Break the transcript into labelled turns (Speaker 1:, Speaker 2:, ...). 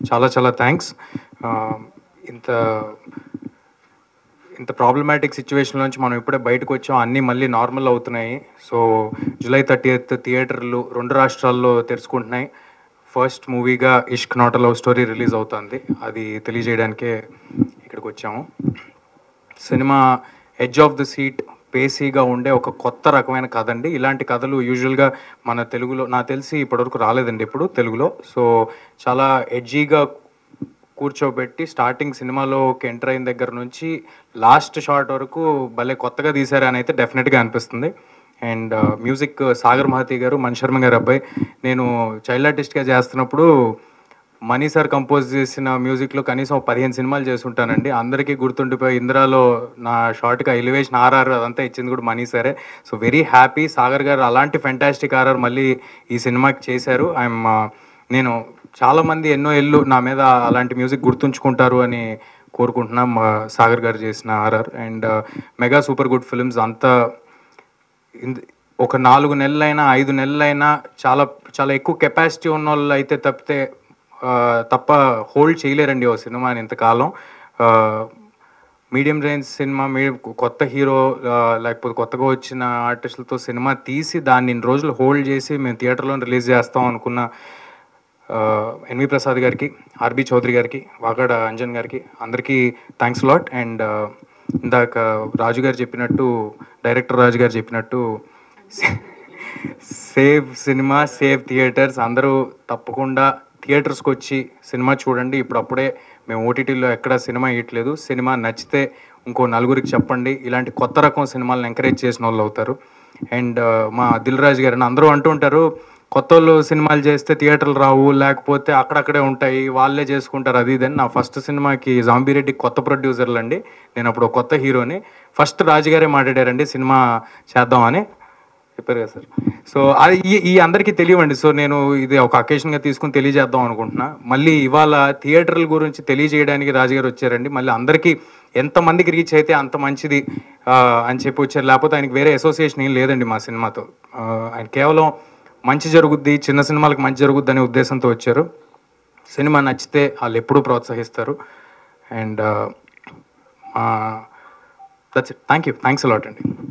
Speaker 1: చాలా చాలా థ్యాంక్స్ ఇంత ఇంత ప్రాబ్లమాటిక్ సిచ్యువేషన్ నుంచి మనం ఇప్పుడే బయటకు వచ్చాం అన్నీ మళ్ళీ నార్మల్ అవుతున్నాయి సో జూలై థర్టీ ఎయిత్ థియేటర్లు రెండు రాష్ట్రాల్లో తెరుచుకుంటున్నాయి ఫస్ట్ మూవీగా Ishq not love story release అవుతుంది అది తెలియజేయడానికే ఇక్కడికి వచ్చాము cinema edge of the seat పేసీగా ఉండే ఒక కొత్త రకమైన కథ అండి ఇలాంటి కథలు యూజువల్గా మన తెలుగులో నాకు తెలిసి ఇప్పటివరకు రాలేదండి ఇప్పుడు తెలుగులో సో చాలా ఎడ్జీగా కూర్చోబెట్టి స్టార్టింగ్ సినిమాలోకి ఎంటర్ అయిన దగ్గర నుంచి లాస్ట్ షాట్ వరకు భలే కొత్తగా తీశారని అయితే డెఫినెట్గా అనిపిస్తుంది అండ్ మ్యూజిక్ సాగర్ మహతి గారు మణి శర్మ గారు అబ్బాయి నేను చైల్డ్ ఆర్టిస్ట్గా చేస్తున్నప్పుడు మనీ సార్ కంపోజ్ చేసిన మ్యూజిక్లో కనీసం ఒక పదిహేను సినిమాలు చేసి ఉంటానండి అందరికీ గుర్తుండిపోయి ఇందిరాలో నా షార్ట్గా ఎలివేషన్ ఆర్ఆర్ అదంతా ఇచ్చింది కూడా మనీ సరే సో వెరీ హ్యాపీ సాగర్ గారు అలాంటి ఫెంటాస్టిక్ ఆర్ఆర్ మళ్ళీ ఈ సినిమాకి చేశారు ఐఎమ్ నేను చాలామంది ఎన్నో ఏళ్ళు నా మీద అలాంటి మ్యూజిక్ గుర్తుంచుకుంటారు అని కోరుకుంటున్నాం మా సాగర్ గారు చేసిన RR and mega super good films అంతా ఇంద- ఒక నాలుగు నెలలైనా ఐదు నెలలైనా చాలా చాలా ఎక్కువ కెపాసిటీ ఉన్న వాళ్ళు అయితే తప్పితే ఆ, తప్ప హోల్డ్ చేయలేరండి ఓ సినిమాని ఇంతకాలం మీడియం రేంజ్ సినిమా మీ కొత్త హీరో ఆ, లేకపోతే కొత్తగా వచ్చిన ఆర్టిస్టులతో సినిమా తీసి దాన్ని ఇన్ని రోజులు హోల్డ్ చేసి మేము థియేటర్లో రిలీజ్ చేస్తాం అనుకున్న ఆ, ఎన్వి ప్రసాద్ గారికి ఆర్బి చౌదరి గారికి వాకాడ అంజన్ గారికి అందరికీ థ్యాంక్స్ లాట్ అండ్ ఇందాక రాజు గారు చెప్పినట్టు డైరెక్టర్ రాజు గారు చెప్పినట్టు సేవ్ సినిమా సేవ్ థియేటర్స్ అందరూ తప్పకుండా థియేటర్స్కి వచ్చి సినిమా చూడండి ఇప్పుడు అప్పుడే మేము ఓటీటీలో ఎక్కడ సినిమా ఇవ్వట్లేదు సినిమా నచ్చితే ఇంకో నలుగురికి చెప్పండి ఇలాంటి కొత్త రకం సినిమాలను ఎంకరేజ్ చేసిన వాళ్ళు అవుతారు అండ్ మా దిల్ రాజు గారు అందరూ అంటూ ఉంటారు కొత్త వాళ్ళు సినిమాలు చేస్తే థియేటర్లు రావు లేకపోతే అక్కడక్కడే ఉంటాయి వాళ్ళే చేసుకుంటారు అది ఇది అని నా ఫస్ట్ సినిమాకి జాంబీరెడ్డి కొత్త ప్రొడ్యూసర్లు అండి నేను అప్పుడు ఒక కొత్త హీరోని ఫస్ట్ రాజుగారే మాట్లాడారండి సినిమా చేద్దామని చెప్పారు కదా సార్ సో అది ఈ ఈ అందరికీ తెలియవండి సో నేను ఇది ఒక అకేషన్గా తీసుకుని తెలియజేద్దాం అనుకుంటున్నా మళ్ళీ ఇవాళ థియేటర్ల గురించి తెలియజేయడానికి రాజుగారు వచ్చారండి మళ్ళీ అందరికీ ఎంతమందికి రీచ్ అయితే అంత మంచిది ఆ, అని చెప్పి వచ్చారు లేకపోతే ఆయనకి వేరే అసోసియేషన్ ఏం లేదండి మా సినిమాతో ఆ, ఆయన కేవలం మంచి జరుగుద్ది చిన్న సినిమాలకు మంచి జరుగుద్ది అనే ఉద్దేశంతో వచ్చారు సినిమా నచ్చితే వాళ్ళు ఎప్పుడూ ప్రోత్సహిస్తారు and that's thank you thanks a lot అండి